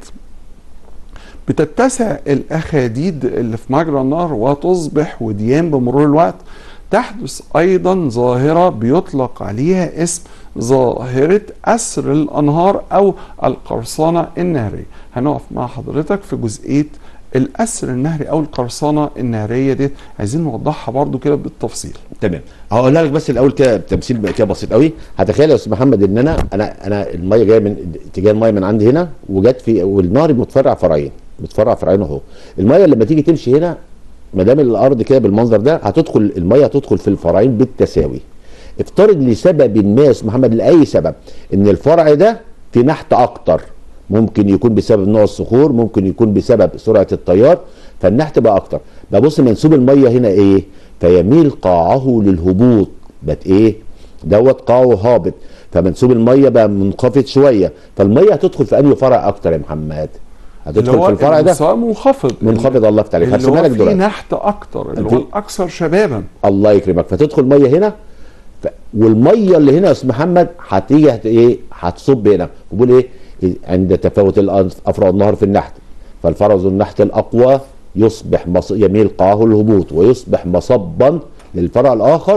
بتتسع الاخاديد اللي في مجرى النهر وتصبح وديان بمرور الوقت تحدث ايضا ظاهره بيطلق عليها اسم ظاهره اسر الانهار او القرصنه النهريه هنقف مع حضرتك في جزئيه الاسر النهري او القرصنه النهريه دي عايزين نوضحها برضو كده بالتفصيل تمام هقول لك بس الاول كده تمثيل بقى كده بسيط قوي هتخيل يا استاذ محمد ان انا انا انا الميه جايه من اتجاه الميه من عندي هنا وجت في والنهر متفرع فرعين متفرع فرعين اهو الميه لما تيجي تمشي هنا ما دام الارض كده بالمنظر ده هتدخل الميه هتدخل في الفرعين بالتساوي افترض لسبب ما يا استاذ محمد لاي سبب ان الفرع ده في نحت اكتر ممكن يكون بسبب نوع الصخور ممكن يكون بسبب سرعه التيار فالنحت بقى اكتر ببص منسوب الميه هنا ايه فيميل قاعه للهبوط بقت ايه دوت قاعه هابط فمنسوب الميه بقى منخفض شويه فالميه هتدخل في انهي فرع اكتر يا محمد اللي هتدخل هو في الفرع ده المستوى منخفض منخفض الله يفتح عليك اللي هرسمها هو لك فيه دلوقتي نحت اكتر اللي في- هو الاكثر شبابا الله يكرمك فتدخل ميه هنا ف... والميه اللي هنا يا استاذ محمد هتيجي هت... ايه هتصب هنا وبقول ايه عند تفاوت الأنف- افرع النهر في النحت فالفرز النحت الاقوى يصبح مص... يميل قاعه الهبوط ويصبح مصبا للفرع الاخر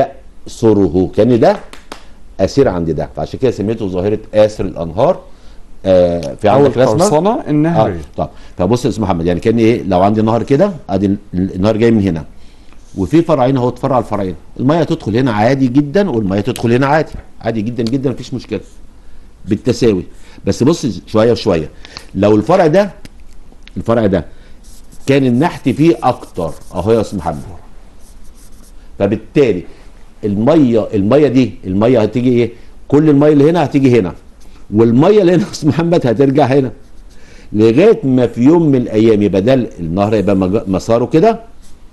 ويأسره كان ده اسير عند ده فعشان كده سميته ظاهره اسر الانهار آه في او عندك رسمه القرصنه اه النهريه طب فبص يا استاذ محمد يعني كان ايه لو عندي نهر كده ادي ال- النهر جاي من هنا وفي فرعين اهو اتفرع الفرعين الميه تدخل هنا عادي جدا والميه تدخل هنا عادي عادي جدا جدا مفيش مشكله بالتساوي بس بص شويه وشويه لو الفرع ده الفرع ده كان النحت فيه اكتر اهو يا استاذ محمد فبالتالي الميه الميه دي الميه هتيجي ايه كل الميه اللي هنا هتيجي هنا والميه اللي هنا يا استاذ محمد هترجع هنا لغايه ما في يوم من الايام يبقى ده النهر يبقى مج- مساره كده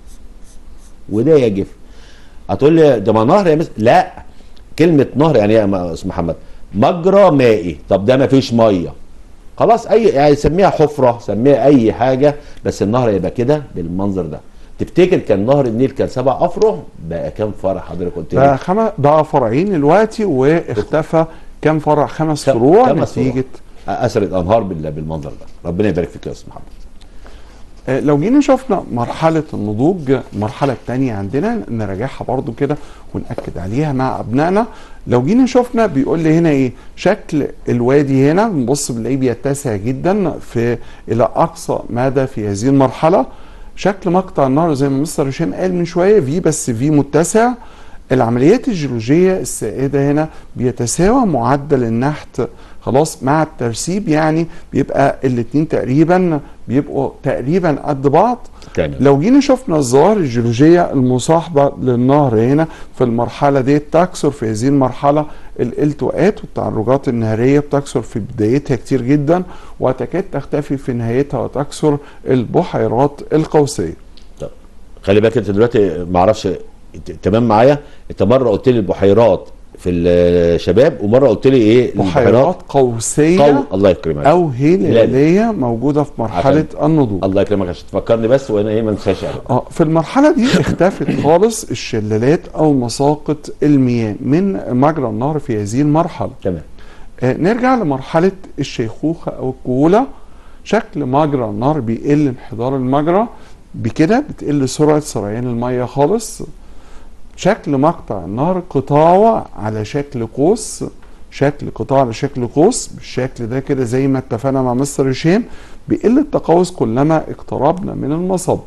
وده يجف هتقول لي ده ما نهر يا مس لا كلمه نهر يعني ايه يا استاذ محمد مجرى مائي طب ده ما فيش ميه خلاص اي يعني سميها حفره سميها اي حاجه بس النهر يبقى كده بالمنظر ده تفتكر كان نهر النيل كان سبع افرع بقى كام فرع حضرتك قلت ده لي خم... بقى فرعين دلوقتي واختفى كم فرع خمس خ- فروع خمس فروع. نتيجه اثرت انهار بال- بالمنظر ده ربنا يبارك فيك يا استاذ محمد آه، لو جينا شفنا مرحلة النضوج المرحلة الثانية عندنا نراجعها برضو كده ونأكد عليها مع أبنائنا لو جينا شفنا بيقول لي هنا إيه شكل الوادي هنا بنبص بنلاقيه بيتسع جدا في إلى أقصى مدى في هذه المرحلة شكل مقطع النهر زي ما مستر هشام قال من شوية في بس في متسع العمليات الجيولوجية السائدة هنا بيتساوى معدل النحت خلاص مع الترسيب يعني بيبقى الاتنين تقريبا بيبقوا تقريبا قد بعض تمام لو جينا شفنا الظواهر الجيولوجية المصاحبة للنهر هنا في المرحلة دي تكثر في هذه المرحلة الالتواءات والتعرجات النهرية بتكثر في بدايتها كتير جدا وتكاد تختفي في نهايتها وتكثر البحيرات القوسية طب خلي بالك انت دلوقتي ما اعرفش ت- تمام معايا انت مره قلت لي البحيرات في الشباب ومره قلت لي ايه بحيرات قوسية قو... الله يكرمك أو هلالية موجودة في مرحلة النضوج الله يكرمك عشان تفكرني بس وانا ايه ما انساش يعني اه في المرحلة دي اختفت خالص الشلالات أو مساقط المياه من مجرى النهر في هذه المرحلة تمام آه، نرجع لمرحلة الشيخوخة أو الكهولة شكل مجرى النهر بيقل انحدار المجرى بكده بتقل سرعة سريان المية خالص شكل مقطع النهر قطاع على شكل قوس شكل قطاع على شكل قوس بالشكل ده كده زي ما اتفقنا مع مستر هشام بيقل التقوس كلما اقتربنا من المصب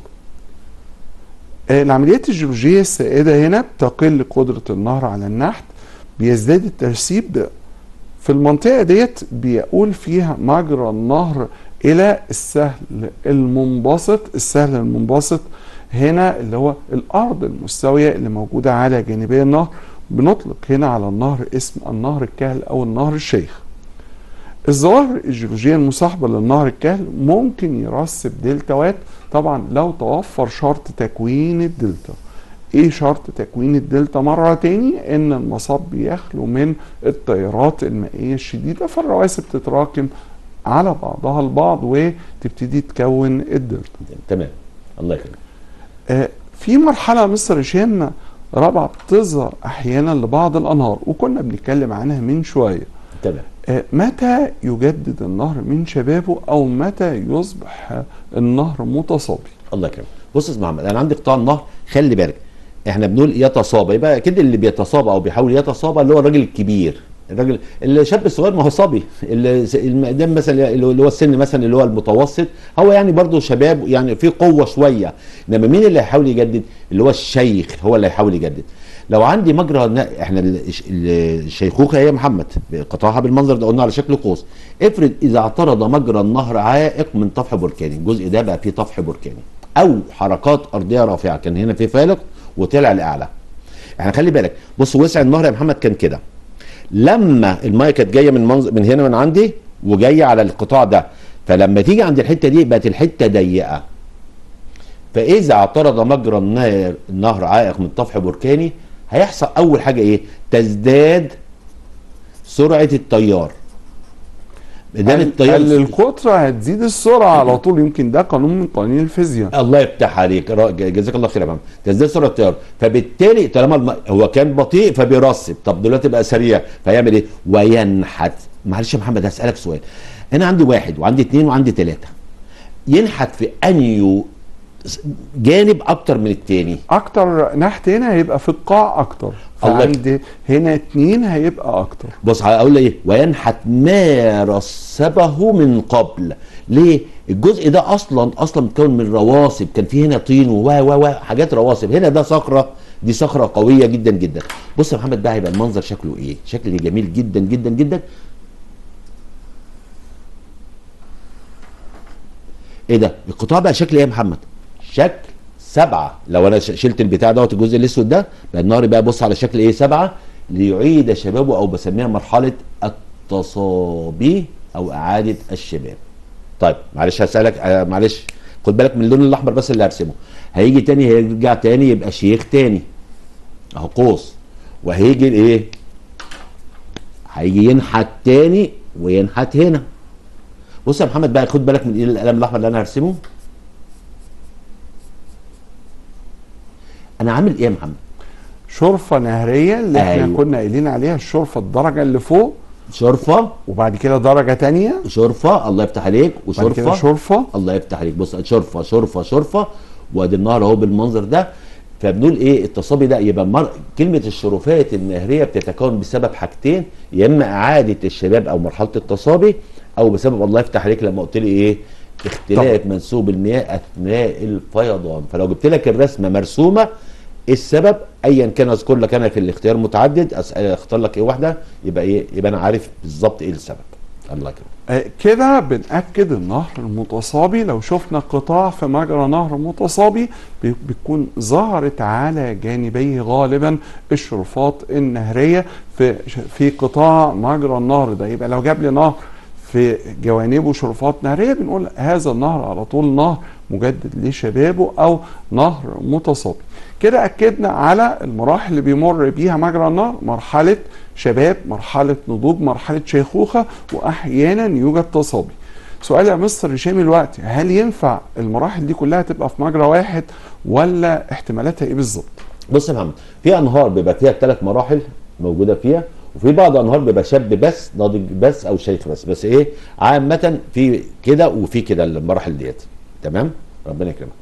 آه، العمليات الجيولوجية السائدة هنا بتقل قدرة النهر على النحت بيزداد الترسيب في المنطقة ديت بيقول فيها مجرى النهر إلى السهل المنبسط السهل المنبسط هنا اللي هو الأرض المستوية اللي موجودة على جانبي النهر بنطلق هنا على النهر اسم النهر الكهل أو النهر الشيخ الظواهر الجيولوجية المصاحبة للنهر الكهل ممكن يرسب دلتاوات طبعا لو توفر شرط تكوين الدلتا ايه شرط تكوين الدلتا مرة تاني ان المصب يخلو من التيارات المائية الشديدة فالرواسب تتراكم على بعضها البعض وتبتدي تكون الدلتا تمام الله يكرمك آه، في مرحلة مستر هشام رابعة بتظهر أحيانا لبعض الأنهار وكنا بنتكلم عنها من شوية تمام آه، متى يجدد النهر من شبابه أو متى يصبح النهر متصابي الله يكرمك بص يا استاذ محمد انا عندي قطاع النهر خلي بالك احنا بنقول يتصابى يبقى اكيد اللي بيتصابى او بيحاول يتصابى اللي هو الراجل الكبير الراجل الشاب الصغير ما هو صبي اللي المقدام مثلا اللي هو السن مثلا اللي هو المتوسط هو يعني برضه شباب يعني في قوه شويه انما مين اللي هيحاول يجدد اللي هو الشيخ هو اللي هيحاول يجدد لو عندي مجرى ن- احنا ال- ال- الشيخوخه هي محمد قطعها بالمنظر ده قلنا على شكل قوس افرض اذا اعترض مجرى النهر عائق من طفح بركاني الجزء ده بقى فيه طفح بركاني او حركات ارضيه رافعه كان هنا في فالق وطلع لاعلى احنا خلي بالك بص وسع النهر يا محمد كان كده لما المايه كانت جايه من منظر من هنا من عندي وجايه على القطاع ده فلما تيجي عند الحته دي بقت الحته ضيقه فاذا اعترض مجرى النهر النهر عائق من طفح بركاني هيحصل اول حاجه ايه تزداد سرعه التيار ده قال التيار القطر هتزيد السرعة على طول يمكن ده قانون من قوانين الفيزياء الله يفتح عليك را- جزاك الله خير يا محمد تزداد سرعه التيار فبالتالي طالما الم... هو كان بطيء فبيرسب طب دلوقتي بقى سريع فيعمل ايه وينحت معلش يا محمد هسالك سؤال انا عندي واحد وعندي اثنين وعندي ثلاثه ينحت في انيو جانب اكتر من التاني اكتر نحت هنا هيبقى في القاع اكتر الله فعند هنا اتنين هيبقى اكتر بص هقول ايه وينحت ما رسبه من قبل ليه الجزء ده اصلا اصلا متكون من رواسب كان في هنا طين و و و حاجات رواسب هنا ده صخره دي صخره قويه جدا جدا بص يا محمد بقى هيبقى المنظر شكله ايه شكل جميل جدا جدا جدا ايه ده القطاع بقى شكل ايه يا محمد شكل سبعة لو انا ش- شلت البتاع دوت الجزء الاسود ده بقى النهر بقى بص على شكل ايه سبعة ليعيد شبابه او بسميها مرحلة التصابي او اعادة الشباب طيب معلش هسألك آه معلش خد بالك من اللون الاحمر بس اللي هرسمه هيجي تاني هيرجع تاني يبقى شيخ تاني اهو قوس وهيجي الايه هيجي ينحت تاني وينحت هنا بص يا محمد بقى خد بالك من ايه القلم الاحمر اللي انا هرسمه انا عامل ايه يا محمد شرفة نهرية اللي احنا أيوة. كنا قايلين عليها الشرفة الدرجة اللي فوق شرفه وبعد كده درجة تانية شرفه الله يفتح عليك بعد كده وشرفه شرفة الله يفتح عليك بص شرفه شرفه شرفه وادي النهر اهو بالمنظر ده فبنقول ايه التصابي ده يبقى مر... كلمه الشرفات النهريه بتتكون بسبب حاجتين يا اما اعاده الشباب او مرحله التصابي او بسبب الله يفتح عليك لما قلت لي ايه اختلاف منسوب المياه اثناء الفيضان فلو جبت لك الرسمه مرسومه ايه السبب ايا كان اذكر لك انا في الاختيار متعدد أس- اختار لك ايه واحده يبقى ايه يبقى انا عارف بالظبط ايه السبب الله يكرمك آه، كده بنأكد النهر المتصابي لو شفنا قطاع في مجرى نهر متصابي بي- بتكون ظهرت على جانبيه غالبا الشرفات النهرية في في قطاع مجرى النهر ده يبقى لو جاب لي نهر في جوانبه شرفات نهرية بنقول هذا النهر على طول نهر مجدد لشبابه أو نهر متصابي كده أكدنا على المراحل اللي بيمر بيها مجرى النهر مرحلة شباب مرحلة نضوج مرحلة شيخوخة وأحيانا يوجد تصابي سؤال يا مستر هشام الوقت هل ينفع المراحل دي كلها تبقى في مجرى واحد ولا احتمالاتها ايه بالظبط؟ بص يا محمد في انهار بيبقى فيها ثلاث مراحل موجوده فيها وفي بعض انهار بيبقى شاب بس ناضج بس او شيخ بس بس ايه عامه في كده وفي كده المراحل ديت تمام ربنا يكرمك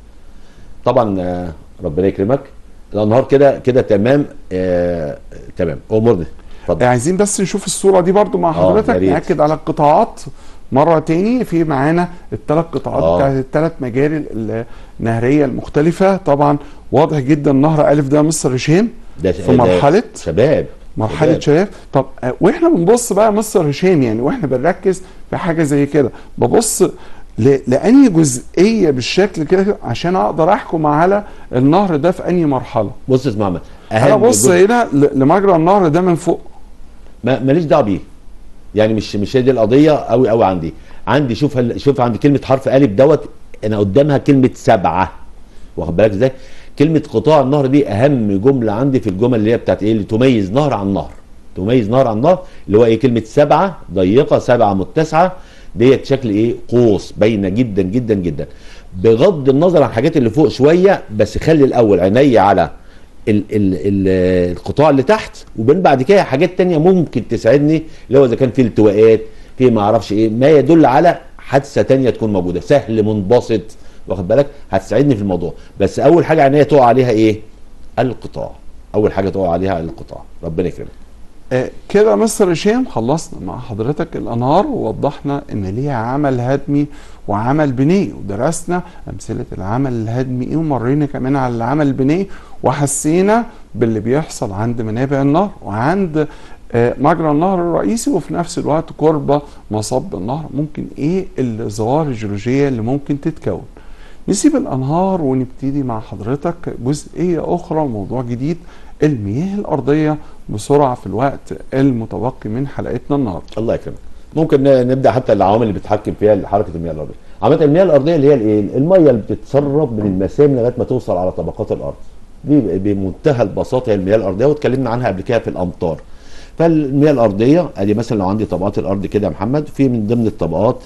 طبعا آه، ربنا يكرمك الانهار كده كده تمام آه تمام امورني اتفضل عايزين بس نشوف الصورة دي برضو مع آه، حضرتك يا ريت. نأكد على القطاعات مرة تاني في معانا الثلاث قطاعات آه. بتاعت الثلاث مجاري النهرية المختلفة طبعا واضح جدا نهر ألف ده مستر هشام ده في مرحلة شباب مرحلة شباب. شباب طب آه، واحنا بنبص بقى يا مستر هشام يعني واحنا بنركز في حاجة زي كده ببص ل- لأنهي جزئية بالشكل كده عشان أقدر أحكم على النهر ده في أنهي مرحلة بص اسمع محمد أنا بص جزء- هنا ل- لمجرى النهر ده من فوق ما ماليش دعوه بيه يعني مش مش هي دي القضيه قوي قوي عندي عندي شوف هل شوف عندي كلمه حرف الف دوت انا قدامها كلمه سبعه واخد بالك ازاي كلمه قطاع النهر دي اهم جمله عندي في الجمل اللي هي بتاعت ايه اللي تميز نهر عن نهر تميز نهر عن نهر اللي هو ايه كلمه سبعه ضيقه سبعه متسعه ديت شكل ايه قوس باينه جدا جدا جدا بغض النظر عن الحاجات اللي فوق شويه بس خلي الاول عيني على ال ال ال القطاع اللي تحت وبين بعد كده حاجات تانية ممكن تساعدني اللي هو اذا كان في التواءات في ما اعرفش ايه ما يدل على حادثه تانية تكون موجوده سهل منبسط واخد بالك هتساعدني في الموضوع بس اول حاجه عينيا تقع عليها ايه القطاع اول حاجه تقع عليها القطاع ربنا يكرمك آه، كده يا مستر هشام خلصنا مع حضرتك الانهار ووضحنا ان ليها عمل هدمي وعمل بنائي ودرسنا امثله العمل الهدمي ايه ومرينا كمان على العمل البنائي وحسينا باللي بيحصل عند منابع النهر وعند آه، مجرى النهر الرئيسي وفي نفس الوقت قرب مصب النهر ممكن ايه الظواهر الجيولوجيه اللي ممكن تتكون نسيب الانهار ونبتدي مع حضرتك جزئيه اخرى وموضوع جديد المياه الارضيه بسرعه في الوقت المتبقي من حلقتنا النهارده الله يكرمك ممكن ن- نبدا حتى العوامل اللي بتتحكم فيها حركه المياه الارضيه عامه المياه الارضيه اللي هي الايه الميه اللي بتتسرب من المسام لغايه ما توصل على طبقات الارض دي ب- بمنتهى البساطه هي المياه الارضيه واتكلمنا عنها قبل كده في الامطار فالمياه الارضيه ادي مثلا لو عندي طبقات الارض كده يا محمد في من ضمن الطبقات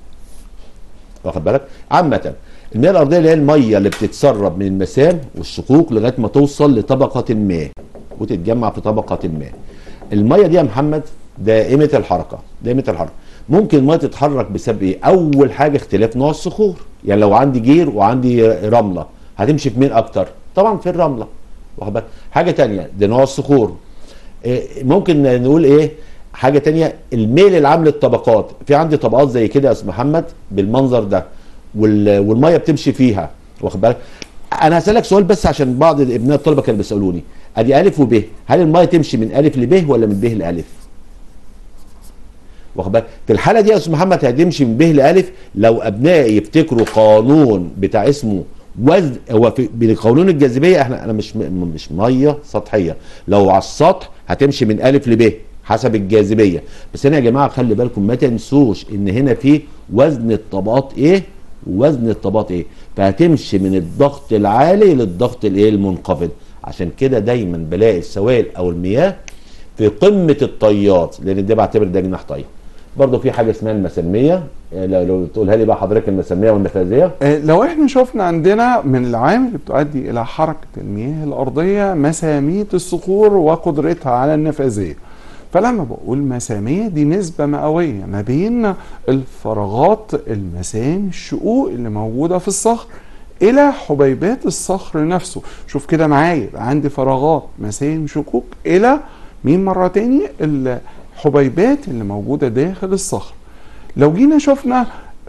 واخد بالك عامه المياه الارضيه اللي هي الميه اللي بتتسرب من المسام والشقوق لغايه ما توصل لطبقه ما وتتجمع في طبقه ما الميه دي يا محمد دائمه الحركه دائمه الحركه ممكن الميه تتحرك بسبب ايه اول حاجه اختلاف نوع الصخور يعني لو عندي جير وعندي رمله هتمشي في مين اكتر طبعا في الرمله واخد بالك حاجه تانية ده نوع الصخور إيه، ممكن نقول ايه حاجه تانية الميل العام للطبقات في عندي طبقات زي كده يا استاذ محمد بالمنظر ده وال- والميه بتمشي فيها واخد بالك انا هسالك سؤال بس عشان بعض ابناء الطلبه كانوا بيسالوني ادي الف وب هل الميه تمشي من الف لب ولا من ب لالف واخد بالك في الحاله دي يا استاذ محمد هتمشي من ب لالف لو ابنائي يفتكروا قانون بتاع اسمه وزن هو في بقانون الجاذبيه احنا انا مش م- مش ميه سطحيه لو على السطح هتمشي من الف لب حسب الجاذبيه بس هنا يا جماعه خلي بالكم ما تنسوش ان هنا في وزن الطبقات ايه ووزن الطبقات ايه فهتمشي من الضغط العالي للضغط الايه المنخفض عشان كده دايما بلاقي السوائل او المياه في قمه الطيات لان ده بعتبر ده جناح طي برضه في حاجه اسمها المسميه آه، لو لو تقولها لي بقى حضرتك المسميه والنفاذيه آه، لو احنا شفنا عندنا من العوامل اللي بتؤدي الى حركه المياه الارضيه مساميه الصخور وقدرتها على النفاذيه فلما بقول مساميه دي نسبه مئويه ما بين الفراغات المسام الشقوق اللي موجوده في الصخر الى حبيبات الصخر نفسه شوف كده معايا يبقى عندي فراغات مسام شقوق الى مين مره تاني الحبيبات اللي موجوده داخل الصخر لو جينا شفنا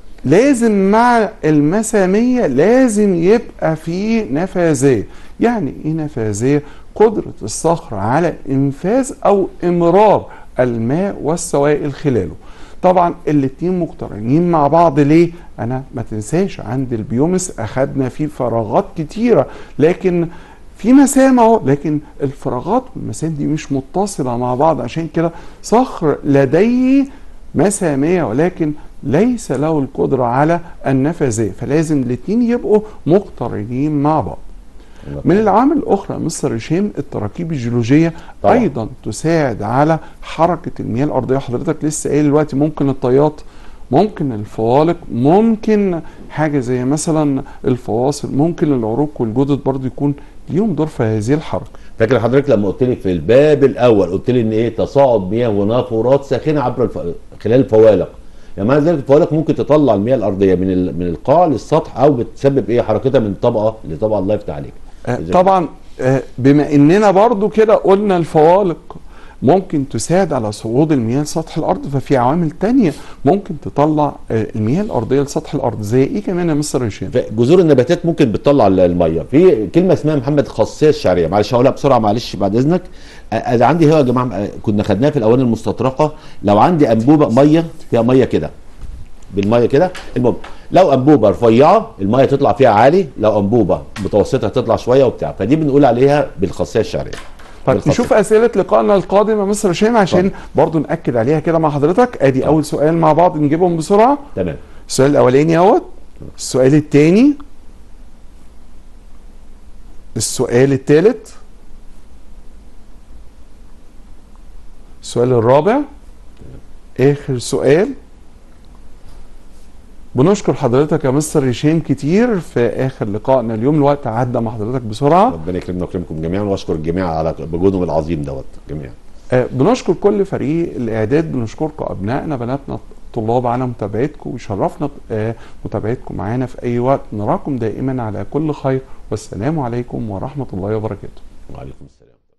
لازم مع المسامية لازم يبقى في نفاذية يعني ايه نفاذية قدرة الصخر على انفاذ او امرار الماء والسوائل خلاله طبعا الاتنين مقترنين مع بعض ليه انا ما تنساش عند البيومس اخدنا فيه فراغات كتيرة لكن في مسام اهو لكن الفراغات والمسام دي مش متصلة مع بعض عشان كده صخر لديه مسامية ولكن ليس له القدرة على النفاذية فلازم الاتنين يبقوا مقترنين مع بعض من العوامل الأخرى مستر هشام التراكيب الجيولوجية طبعا. أيضا تساعد على حركة المياه الأرضية حضرتك لسه قايل دلوقتي ممكن الطيات ممكن الفوالق ممكن حاجة زي مثلا الفواصل ممكن العروق والجدد برضو يكون ليهم دور في هذه الحركة فاكر حضرتك لما قلت لي في الباب الاول قلت لي ان ايه تصاعد مياه ونافورات ساخنه عبر الف... خلال الفوالق يعني معنى ذلك الفوالق ممكن تطلع المياه الارضيه من ال... من القاع للسطح او بتسبب ايه حركتها من طبقه لطبقه الله يفتح عليك آه، طبعا آه، بما اننا برضو كده قلنا الفوالق ممكن تساعد على صعود المياه لسطح الارض ففي عوامل تانية ممكن تطلع آه، المياه الارضيه لسطح الارض زي ايه كمان يا مستر هشام جذور النباتات ممكن بتطلع ال- الميه في كلمه اسمها محمد خاصيه الشعريه معلش هقولها بسرعه معلش بعد اذنك أ- انا عندي هو يا جماعه أ- كنا خدناها في الاواني المستطرقه لو عندي انبوبه ميه فيها ميه كده بالميه كده المهم لو انبوبه رفيعه الميه تطلع فيها عالي لو انبوبه متوسطه تطلع شويه وبتاع فدي بنقول عليها بالخاصيه الشعريه طيب بالخاصية. نشوف اسئله لقائنا القادم يا مستر هشام عشان برضو ناكد عليها كده مع حضرتك ادي اول سؤال مع بعض نجيبهم بسرعه تمام السؤال الاولاني اهوت السؤال الثاني السؤال الثالث السؤال الرابع اخر سؤال بنشكر حضرتك يا مستر هشام كتير في اخر لقائنا اليوم الوقت عدى مع حضرتك بسرعه ربنا يكرمنا ويكرمكم جميعا واشكر الجميع على مجهودهم العظيم دوت جميعا آه، بنشكر كل فريق الاعداد بنشكركم ابنائنا بناتنا طلاب على متابعتكم وشرفنا آه، متابعتكم معانا في اي وقت نراكم دائما على كل خير والسلام عليكم ورحمه الله وبركاته وعليكم السلام